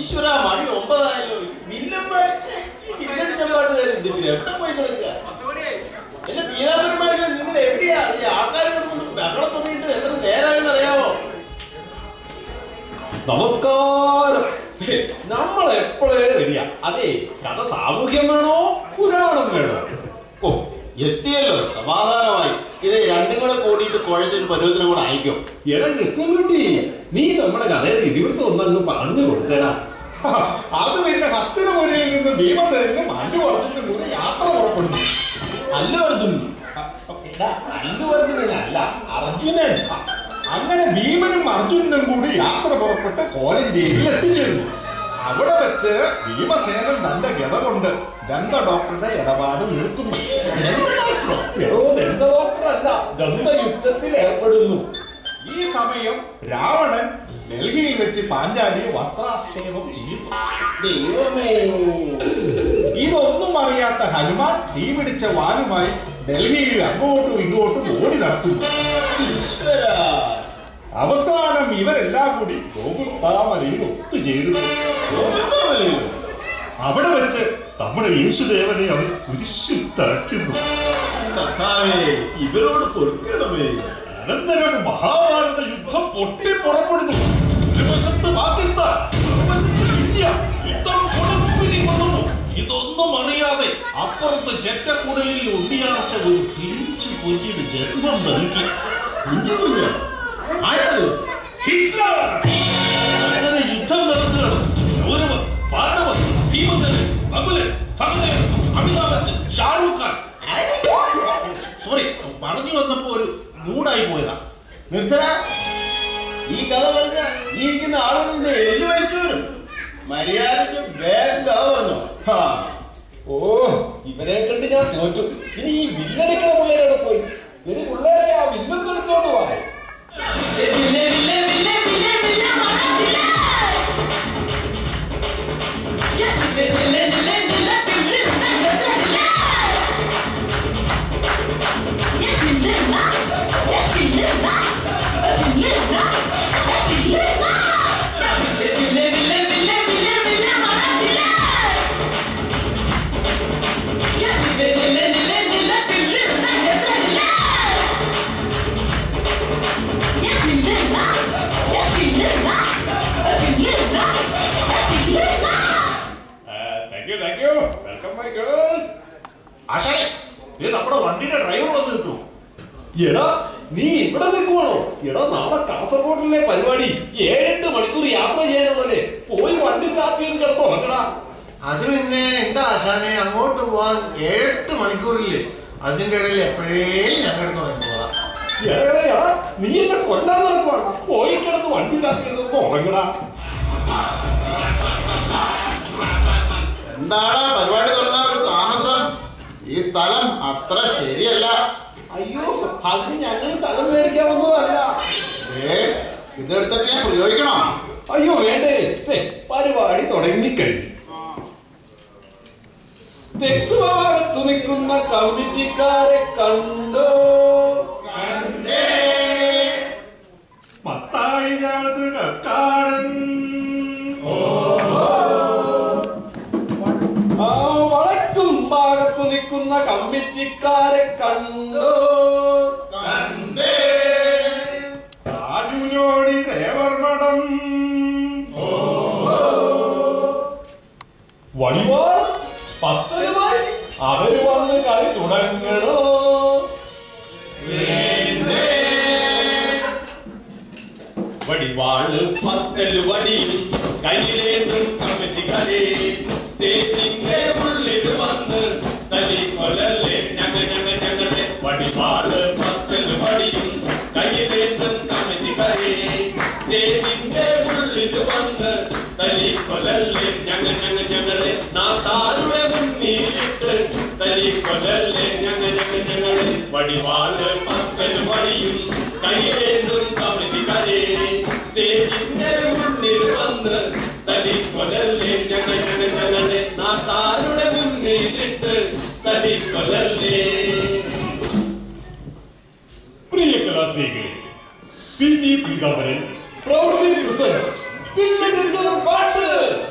ഈശ്വര മണി ഒമ്പതായല്ലോ വില്ലന്മാർ ഈ വില്ലടിച്ച പാട്ടുകാർ ഇത് ഇവര് എവിടെ പോയി കിടക്കുക എന്റെ പീതാപരമായിട്ട് നിങ്ങൾ എവിടെയാ ഈ ആൾക്കാർ ബഹളം തുടങ്ങിയിട്ട് എത്ര നേരമായെന്ന് അറിയാമോ നമസ്കാരം ഹേ, നമ്മൾ എപ്പോഴേ റെഡിയാ അതെ കഥ സാമൂഹ്യം വേണോ പുരാണം വേണോ ഓ എത്തിയല്ലോ സമാധാനമായി ഇത് രണ്ടും കൂടെ കൂടിയിട്ട് കുഴച്ചൊരു പരുവത്തിനും കൂടെ അയക്കും എടാ കൃഷ്ണൻകുട്ടി നീ നമ്മുടെ കഥയുടെ ഇതിവൃത്തം ഒന്നങ്ങ് പറഞ്ഞു കൊടുത്തടാ അത് പിന്നെ ഹസ്തിനപുരിയിൽ നിന്ന് ഭീമസേനും അല്ലു അർജുനും കൂടി യാത്ര പുറപ്പെടുന്നു അല്ലു അർജുൻ എടാ അല്ലു അർജുനല്ല അർജുനൻ അങ്ങനെ ഭീമനും അർജുനനും കൂടി യാത്ര പുറപ്പെട്ട് കോലഞ്ചേരിയിൽ എത്തിച്ചേർന്നു അവിടെ വെച്ച് ഭീമസേനൻ തന്റെ ഗത കൊണ്ട് ദന്ത ഡോക്ടറുടെ ഇടപാട് നിർത്തുന്നു എന്ത് ഡോക്ടറോ എടോ ദന്ത ഡോക്ടറല്ല ദന്തയുദ്ധത്തിൽ ഏർപ്പെടുന്നു ഈ സമയം രാവണൻ ഡൽഹിയിൽ വെച്ച് പാഞ്ചാലിയെ വസ്ത്രാക്ഷേപം ചെയ്യുന്നു ദൈവമേ ഇതൊന്നും അറിയാത്ത ഹനുമാൻ തീ പിടിച്ച വാലുമായി ഡൽഹിയിൽ അങ്ങോട്ടും ഇങ്ങോട്ടും ഓടി നടത്തുന്നു ഈശ്വര അവസാനം ഇവരെല്ലാം കൂടി ഗോകുൽ താമരയിൽ ഒത്തുചേരുന്നു ഗോവിന്ദാവലിയോ? അവിടെ വെച്ച് നമ്മുടെ യേശുദേവനെ അവൻ കുരിശിൽ തറയ്ക്കുന്നു കർത്താവേ ഇവരോട് പൊറുക്കണമേ അനന്തരം മഹാഭാരത യുദ്ധം പൊട്ടി പുറപ്പെടുന്നു ഒരു വശത്ത് പാകിസ്ഥാൻ മറുവശത്ത് ഇന്ത്യ യുദ്ധം കൊടുപ്പിരി കൊള്ളുന്നു ഇതൊന്നും അറിയാതെ അപ്പുറത്ത് ചെറ്റക്കുടലിൽ ഒട്ടിയാർച്ച ഒരു ചിരിച്ചു പൊരിയുടെ ജന്മം നൽകി കുഞ്ഞു കുഞ്ഞു ആരത് ഹിറ്റ്ലർ അങ്ങനെ യുദ്ധം നടത്തുകയാണ് കൗരവർ പാണ്ഡവർ ഭീമസേനൻ നകുലൻ സഹദേവൻ അമിതാഭ് ബച്ചൻ ഷാരൂഖ് ഖാൻ സോറി പറഞ്ഞു വന്നപ്പോ ഒരു മൂടായി പോയതാ നിർത്തടാ ഈ കഥ പറഞ്ഞ ഈ ഇരിക്കുന്ന ആളുകൾ നിന്നെ എല്ലു വലിച്ചു വിടും മര്യാദക്ക് വേഗം കഥ പറഞ്ഞോ ഹാ. ഓ ഇവരെ കണ്ട് ഞാൻ തോറ്റു ഇനി ഈ വില്ലടിക്കണ പിള്ളേരോട് പോയി എടി പിള്ളേരെ ആ വില്ലൊന്നും എടുത്തോണ്ട് പോവാ വില്ല വില്ല വില്ല വില്ല വില്ല മഴ വില്ല വില്ല വില്ല വില്ല വില്ല വില്ല വില്ല ഞാൻ വില്ല ഞാൻ വില്ല വില്ല വില്ല വില്ല വില്ല വില്ല വില്ല വില്ല മഴ വില്ല വില്ല വില്ല വില്ല വില്ല വില്ല വില്ല ഞാൻ വില്ല ഞാൻ വില്ല വില്ല വില്ല thank you thank you welcome my girls ആശാനെ ഇത് നമ്മുടെ വണ്ടിയുടെ ഡ്രൈവർ വന്ന് കിട്ടും എടാ നീ ഇവിടെ നിൽക്കുവാണോ എടാ നാളെ കാസർഗോഡിലെ പരിപാടി ഏഴെട്ട് മണിക്കൂർ യാത്ര ചെയ്യാനുള്ളല്ലേ പോയി വണ്ടി സ്റ്റാർട്ട് ചെയ്ത് കിടത്തുറങ്ങടാ അത് പിന്നെ എന്താ ആശാനെ അങ്ങോട്ട് പോവാൻ ഏഴെട്ട് മണിക്കൂറില്ലേ അതിന്റെ ഇടയിൽ എപ്പോഴേലും ഞാൻ കിടന്നു തുടങ്ങിയതാ എടാ എടാ നീ എന്നെ കൊല്ലാൻ നടക്കുവാണ് പോയി കിടന്ന് വണ്ടി സ്റ്റാർട്ട് ചെയ്ത് ഉറങ്ങടാ എന്താണ് പരിപാടി തുടങ്ങാൻ ഒരു താമസം ഈ സ്ഥലം അത്ര ശരിയല്ല അയ്യോ അതിന് ഞങ്ങൾ സ്ഥലം മേടിക്കാൻ വന്നതല്ല ഏ ഇതെടുത്തിട്ട് ഞാൻ പ്രയോഗിക്കണോ അയ്യോ വേണ്ടേ ദേ, പരിപാടി തുടങ്ങിക്കഴിഞ്ഞു തെക്ക് ഭാഗത്ത് നിൽക്കുന്ന കമ്മിറ്റിക്കാരെ കണ്ടോ മത്തായി ജാസ് കക്കാടൻ ആ വടക്കും ഭാഗത്ത് നിൽക്കുന്ന കമ്മിറ്റിക്കാരെ കണ്ടോ സാജുനോടി ദേവർമഠം വടിവാൾ പത്തനുമായി അവര് വന്ന് കളി തുടങ്ങണോ വടിവാള് പത്തല് വടിയും കയ്യിലേന്തും കമ്മിറ്റിക്കാരെ സ്റ്റേജിന്റെ ഉള്ളിൽ വന്ന് തലി കൊലല്ലേ ഞങ്ങ ഞങ്ങ ഞങ്ങളെ വടിവാള് പത്തല് വടിയും കയ്യിലേന്തും കമ്മിറ്റിക്കാരെ സ്റ്റേജിന്റെ ഉള്ളിൽ വന്ന് തലി കൊലല്ലേ ഞങ്ങ ഞങ്ങ ഞങ്ങളെ നാട്ടാരുടെ മുന്നിലിട്ട് തലി കൊലല്ലേ ഞങ്ങ ഞങ്ങ ഞങ്ങളെ വടിവാള് പത്തല് വടിയും കയ്യിലേന്തും കമ്മിറ്റിക്കാരെ സ്റ്റേജിന്റെ മുന്നിൽ വന്ന് തലി കൊലല്ലേ ഞങ്ങ ഞങ്ങ ഞങ്ങളെ നാട്ടാരുടെ മുന്നിലിട്ട് തലി കൊലല്ലേ പ്രിയ കലാസ്നേഹികളെ P T Peethambaran proudly present villain പാട്ട്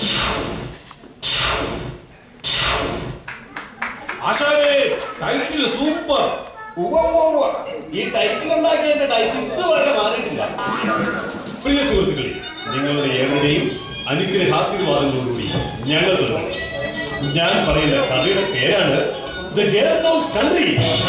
ആശാനെ ടൈറ്റിൽ സൂപ്പർ ഉവ്വ ഉവ്വ ഉവ്വ. ഈ ടൈറ്റിൽ ഉണ്ടാക്കിയതിന്റെ ടൈറ്റിൽ ഇതുവരെ മാറിയിട്ടില്ല പ്രിയ സുഹൃത്തുക്കളെ നിങ്ങളുടെ ഏവരുടെയും അനുഗ്രഹാശീർവാദങ്ങളോടുകൂടി ഞങ്ങൾ തുടങ്ങും. ഞാൻ പറയുന്ന കഥയുടെ പേരാണ് the girls of country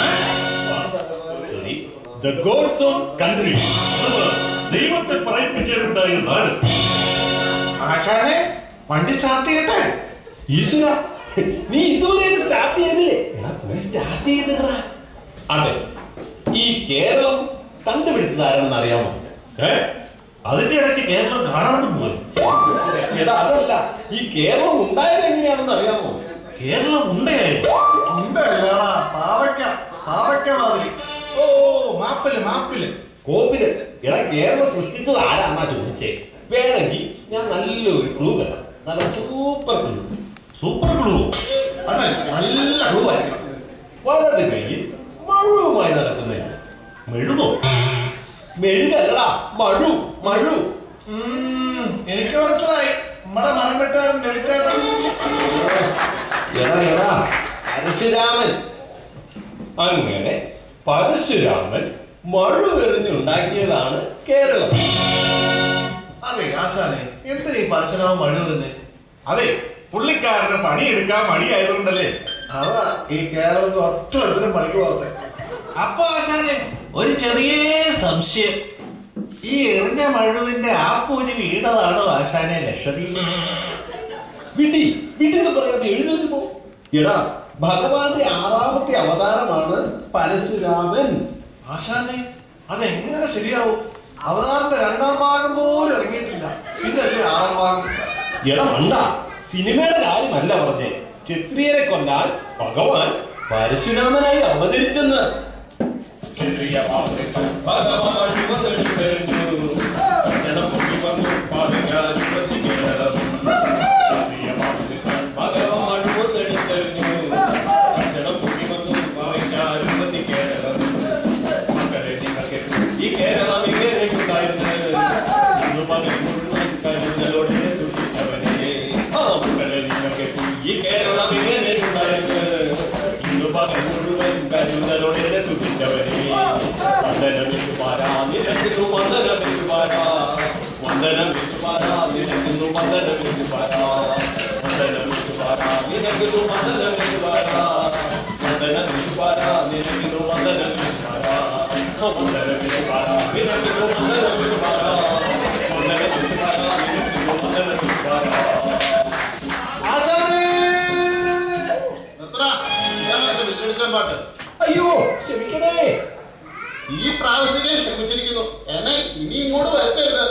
sorry the gods of country ദൈവത്തെ പറയിപ്പിക്കാനുണ്ടായ നാട് ആശാനെ വണ്ടി സ്റ്റാർട്ട് ചെയ്യട്ടെ ഈശ്വര നീ ഇതുവരെ സ്റ്റാർട്ട് ചെയ്തില്ലേ എടാ പോയി സ്റ്റാർട്ട് ചെയ്തിടാ അതെ ഈ കേരളം കണ്ടുപിടിച്ചത് ആരാണെന്ന് അറിയാമോ ഏ അതിന്റെ ഇടയ്ക്ക് കേരളം കാണാണ്ട് പോയി എടാ അതല്ല ഈ കേരളം ഉണ്ടായത് എങ്ങനെയാണെന്ന് അറിയാമോ കേരളം ഉണ്ടായിരുന്നു ഉണ്ടല്ലേടാ പാവയ്ക്ക പാവയ്ക്ക മാതിരി ഓ മാപ്പില് മാപ്പില് കോപ്പില് എടാ കേരളം സൃഷ്ടിച്ചത് ആരാന്നാ ചോദിച്ചേ വേണമെങ്കിൽ ഞാൻ നല്ലൊരു ക്ലൂ തരാം നല്ല സൂപ്പർ ക്ലൂ സൂപ്പർ ഗ്ലൂ അതല്ല നല്ല ക്ലൂ ആയിരിക്കണം വലത് കയ്യിൽ മഴുവുമായി നടക്കുന്നില്ല മെഴുകോ മെഴുകല്ലടാ മഴു മഴു ഉം, എനിക്ക് മനസ്സിലായി നമ്മുടെ മരം വെട്ടുകാരൻ വെളിച്ചേട്ടൻ എടാ എടാ പരശുരാമൻ അങ്ങനെ പരശുരാമൻ മഴു എറിഞ്ഞുണ്ടാക്കിയതാണ് കേരളം അതെ ആശാനെ എന്തിനാ ഈ പരശുരാമൻ മഴ വരുന്നത് അതെ പുള്ളിക്കാരന് പണിയെടുക്കാൻ മടിയായതുകൊണ്ടല്ലേ അതാ ഈ കേരളത്തിൽ ഒറ്റ ഒരുത്തരും പണിക്ക് പോകത്തെ അപ്പൊ ആശാനെ ഒരു ചെറിയ സംശയം ഈ എറിഞ്ഞ മഴുവിന്റെ ആ പൂജ വീണതാണോ ആശാനെ ലക്ഷദ്വീപ് വിടി വിടി എന്ന് പറയാതെ എഴുന്നേറ്റ് പോ എടാ ഭഗവാന്റെ ആറാമത്തെ അവതാരമാണ് പരശുരാമൻ ആശാനെ അതെങ്ങനെ ശരിയാവും അവതാറിന്റെ രണ്ടാം ഭാഗം പോലും ഇറങ്ങിയിട്ടില്ല പിന്നല്ലേ ആറാം ഭാഗം എടാ മണ്ട സിനിമയുടെ കാര്യമല്ല പറഞ്ഞേ ക്ഷത്രിയരെ കൊല്ലാൻ ഭഗവാൻ പരശുരാമനായി അവതരിച്ചെന്ന് ഈ കേരളം ഇങ്ങനെ ഉണ്ടായിരുന്നു കരുതലോടെ സൂക്ഷിച്ചവനെ ആ മക്കളെ നിങ്ങൾക്ക് ഈ കേരളം ഇങ്ങനെ ഉണ്ടായിരുന്നു ഇന്ന് പകൽ മുഴുവൻ കരുതലോടെ സൂക്ഷിച്ചവനെ വന്ദനം വിശുപാരാ നിനക്കുന്നു വന്ദനം വിശുപാരാ വന്ദനം വിശുപാരാ നിനക്കുന്നു വന്ദനം വിശുപാരാ വന്ദനം വിശുപാരാ നിനക്കുന്നു വന്ദനം വിശുപാരാ വന്ദനം വിശുപാരാ നിനക്കുന്നു വന്ദനം വിശുപാരാ വന്ദനം വിശുപാരാ നിനക്കുന്നു വന്ദനം വിശുപാരാ വന്ദനം വിശുപാരാ നിനക്കുന്നു വന്ദനം വിശുപാരാ ആശാനെ നിർത്തടാ. ഇതാണ് എന്റെ വില്ലെടുക്കാൻ പാട്ട് അയ്യോ ക്ഷമിക്കണേ ഈ പ്രാവശ്യം ഞാൻ ക്ഷമിച്ചിരിക്കുന്നു എന്നെ ഇനി ഇങ്ങോട്ട് വരുത്തരുത്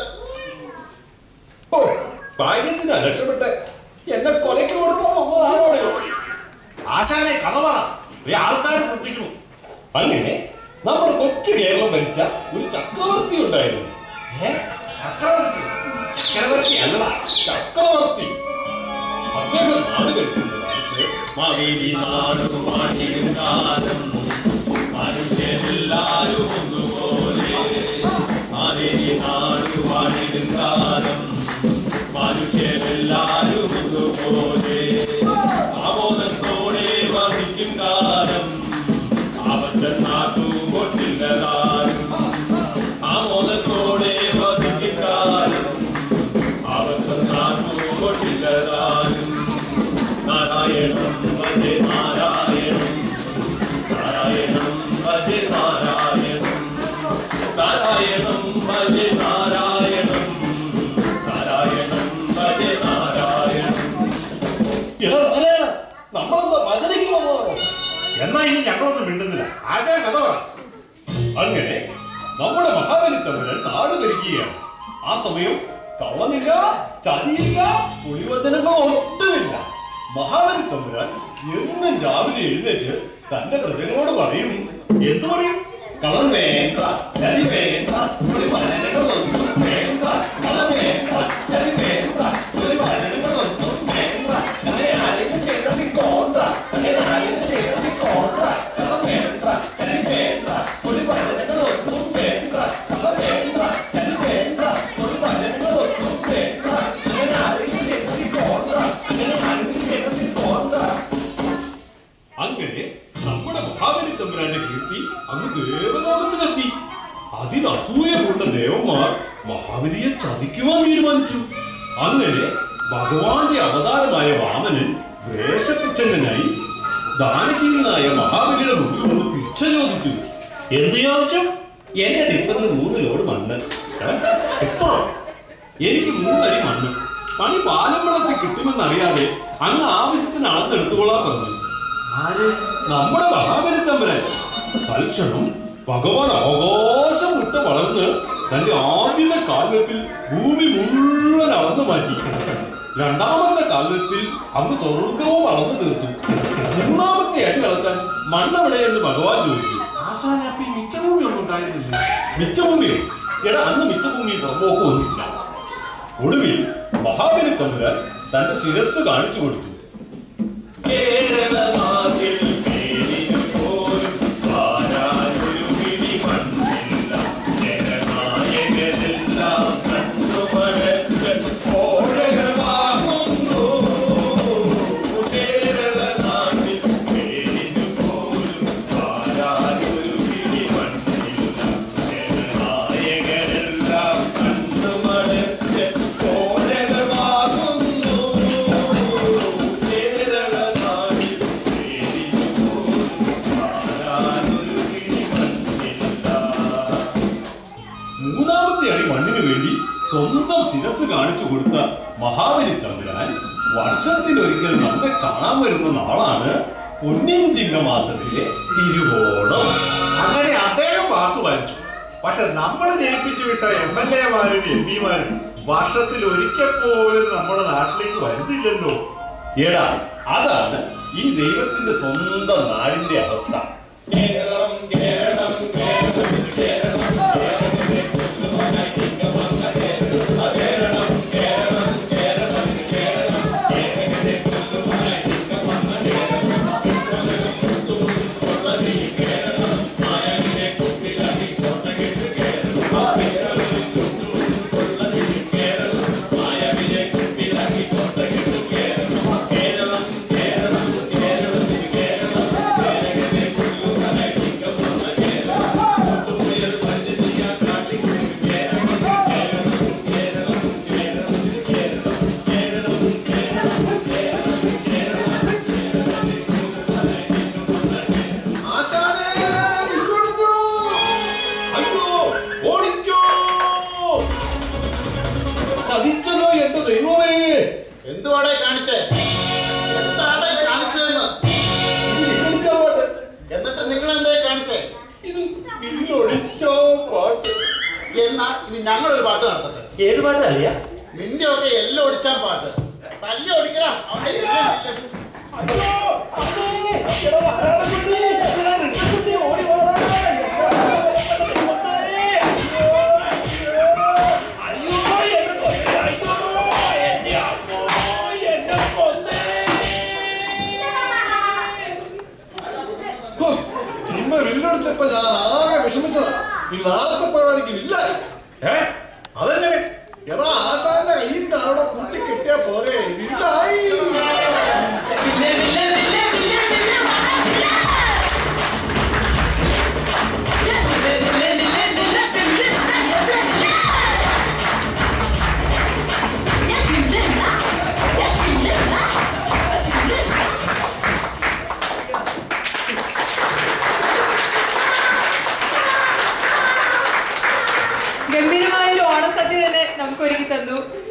ഓ ഭാഗ്യത്തിനാ രക്ഷപ്പെട്ടെ എന്നെ കൊലയ്ക്ക് കൊടുക്കാൻ വന്നതാണോ ആശാനെ കഥ പറ ഈ ആൾക്കാർ ശ്രദ്ധിക്കണു അങ്ങനെ നമ്മുടെ കൊച്ചു കേരളം ഭരിച്ച ഒരു ചക്രവർത്തി ഉണ്ടായിരുന്നു ഏ ചക്രവർത്തി ചക്രവർത്തി അല്ലടാ ചക്രവർത്തി അദ്ദേഹം നാട് ഭരിച്ചിരുന്ന കാലത്ത് മാവേലി നാടു മാടിയും കാലം മനുഷ്യരെല്ലാരും ഒന്നുപോലെ മാവേലി നാടു മാടിയും കാലം മനുഷ്യരെല്ലാരും ഒന്നുപോലെ ആമോദത്തോടെ വസിക്കും കാലം ആപത്തൻ നാട്ടു കൊട്ടില്ലതാരും ആമോദത്തോടെ വസിക്കും കാലം ആപത്തൻ നാട്ടു കൊട്ടില്ലതാരും നാരായണം വന്ദേ നാരായണം നാരായണം വന്ദേ നാരായണം നാരായണം വന്ദേ നാരായണം നാരായണം വന്ദേ നാരായണം ഇടം നാരായണ നമ്മളെന്താ ഭജനയ്ക്ക് വന്നോ എന്നാ ഇനി ഞങ്ങളൊന്നും മിണ്ടുന്നില്ല ആശാൻ കഥ പറ അങ്ങനെ നമ്മുടെ മഹാബലി തമ്പുരാൻ നാട് ഭരിക്കുകയാണ് ആ സമയം കള്ളമില്ല ചതിയില്ല പുളിവചനങ്ങൾ ഒട്ടുമില്ല മഹാബലി തമ്പുരാൻ എന്നും രാവിലെ എഴുന്നേറ്റ് തന്റെ പ്രജകളോട് പറയും എന്തു പറയും കള്ളം വേണ്ട ചതി വേണ്ട പുളിവചനങ്ങളൊന്നും വേണ്ട കള്ളം വേണ്ട ചതി വേണ്ട പുളിവചനങ്ങളൊന്നും വേണ്ട അങ്ങനെ ആരെങ്കിലും ചെയ്ത സിക്കോണ്ട അങ്ങനെ ആരെങ്കിലും ചെയ്ത സിക്കോണ്ട കള്ളം വേണ്ട ചതി വേണ്ട പുളിവചനങ്ങളൊന്നും വേണ്ട കള്ളം വേണ്ട ചതി വേണ്ട പുളിവചനങ്ങളൊന്നും വേണ്ട ദേവലോകത്തിലെത്തി അതിനസൂയ പൂണ്ട ദേവന്മാർ മഹാബലിയെ ചതിക്കുവാൻ തീരുമാനിച്ചു അങ്ങനെ ഭഗവാന്റെ അവതാരമായ വാമനൻ വേഷപ്രച്ഛന്നനായി ദാനശീലനായ മഹാബലിയുടെ മുമ്പിൽ വന്ന് ഭിക്ഷ ചോദിച്ചു എന്ത് ചോദിച്ചു എന്റെ ടിപ്പറിന് മൂന്ന് ലോഡ് മണ്ണ് ഏ? ടിപ്പറോ എനിക്ക് മൂന്നടി മണ്ണ് പണി പാലം വെള്ളത്തിൽ കിട്ടുമെന്നറിയാതെ അങ്ങ് ആവശ്യത്തിന് അളന്നെടുത്തുകൊള്ളാൻ പറഞ്ഞു ആര് നമ്മുടെ മഹാബലി തമ്പരൻ തൽക്ഷണം ഭഗവാൻ ആകാശം വിട്ട് വളർന്ന് തന്റെ ആദ്യത്തെ കാൽവെപ്പിൽ ഭൂമി മുഴുവൻ അളന്നു മാറ്റി രണ്ടാമത്തെ കാൽവെപ്പിൽ അങ്ങ് സ്വർഗവും അളന്നു തീർത്തു മൂന്നാമത്തെ അടി അളക്കാൻ മണ്ണെവിടെയെന്ന് ഭഗവാൻ ചോദിച്ചു ആശാന അപ്പൊ ഈ മിച്ചഭൂമി ഒന്നും ഉണ്ടായിരുന്നില്ല മിച്ചഭൂമിയോ എടാ അന്ന് മിച്ചഭൂമിയും പുറമ്പോക്കും ഒന്നുമില്ല ഒടുവിൽ മഹാബലി തമ്പുരാൻ തന്റെ ശിരസ് കാണിച്ചു കൊടുത്തു കേരള നാട്ടിൽ പേരിനു പോലും പാരായൊരു പിടി മണ്ണില്ല ജനനായകരെല്ലാം കണ്ടുപടച്ച് ഓഴകമാകുന്നു കേരള നാട്ടിൽ പേരിനു പോലും പാരായൊരു പിടി മണ്ണില്ല ജനനായകരെല്ലാം കണ്ടുപടച്ച് ഓഴകമാകുന്നു കേരള നാട്ടിൽ പേരിനു പോലും പാരായൊരു പിടി മണ്ണില്ല മൂന്നാമത്തെ അടി മണ്ണിനു വേണ്ടി സ്വന്തം ശിരസ് കാണിച്ചു കൊടുത്ത മഹാബലി തമ്പുരാൻ വർഷത്തിലൊരിക്കൽ നമ്മെ കാണാൻ വരുന്ന നാളാണ് പൊന്നിൻ ചിങ്ങമാസത്തിലെ തിരുവോണം അങ്ങനെ അദ്ദേഹം വാക്ക് പാലിച്ചു പക്ഷെ നമ്മൾ ജയിപ്പിച്ചു വിട്ട എം എൽ എമാരും എം പിമാരും വർഷത്തിൽ ഒരിക്കൽ പോലും നമ്മുടെ നാട്ടിലേക്ക് വരുന്നില്ലല്ലോ എടാ അതാണ് ഈ ദൈവത്തിന്റെ സ്വന്തം നാടിന്റെ അവസ്ഥ കേരളം കേരളം ആശാനേ നിന്നോടുക്കൂ. അയ്യോ ഓടിക്കോ ചതിച്ചല്ലോ എന്റെ ദൈവമേ എന്തുവാടേ കാണിച്ചേ എന്താടേ കാണിച്ചതെന്ന് ഇത് വിഘടിച്ച പാട്ട് എന്നിട്ട് നിങ്ങൾ എന്തേ കാണിച്ചേ ഇത് വില്ലൊടിച്ച പാട്ട് എന്നാ ഇനി ഞങ്ങളൊരു പാട്ട് നടത്തട്ടെ ഏത് പാട്ടല്ല നിന്റെ ഒക്കെ എല്ലാം ഒടിച്ചാൻ പാട്ട് തല്ലി ഒടിക്കടാ അവന്റെ എല്ലാം എല്ലാം. അയ്യോ അമ്മേ എടാ ധാരാളക്കുട്ടി എടാ റിട്ടക്കുട്ടി ഓടി വാടാ എന്റെ ദൈവമേ അയ്യോ അയ്യോ അയ്യോ എന്നെ കൊന്നേ അയ്യോ എന്റെ അമ്മോ എന്നെ കൊന്നേ ഹോ, ഇന്ന് വില്ലെടുത്തപ്പോ ഞാൻ ആകെ വിഷമിച്ചതാ ഈ നാളത്തെ പരിപാടിക്ക് ഇല്ല ഏ അതെങ്ങനെ എടാ ആശാന്റെ കയ്യിൽ അവിടെ കൂട്ടി കെട്ടിയാ പോരെ വില്ലായി വില്ല വില്ല വില്ല വില്ല വില്ല മറ വില്ല വില്ല വില്ല വില്ല വില്ല വില്ല വില്ല വില്ല ഞാൻ വില്ല ഞാൻ വില്ല വില്ല ഗംഭീരമായ ഒരു ഓണസദ്യ തന്നെ നമുക്ക് ഒരുക്കി തന്നു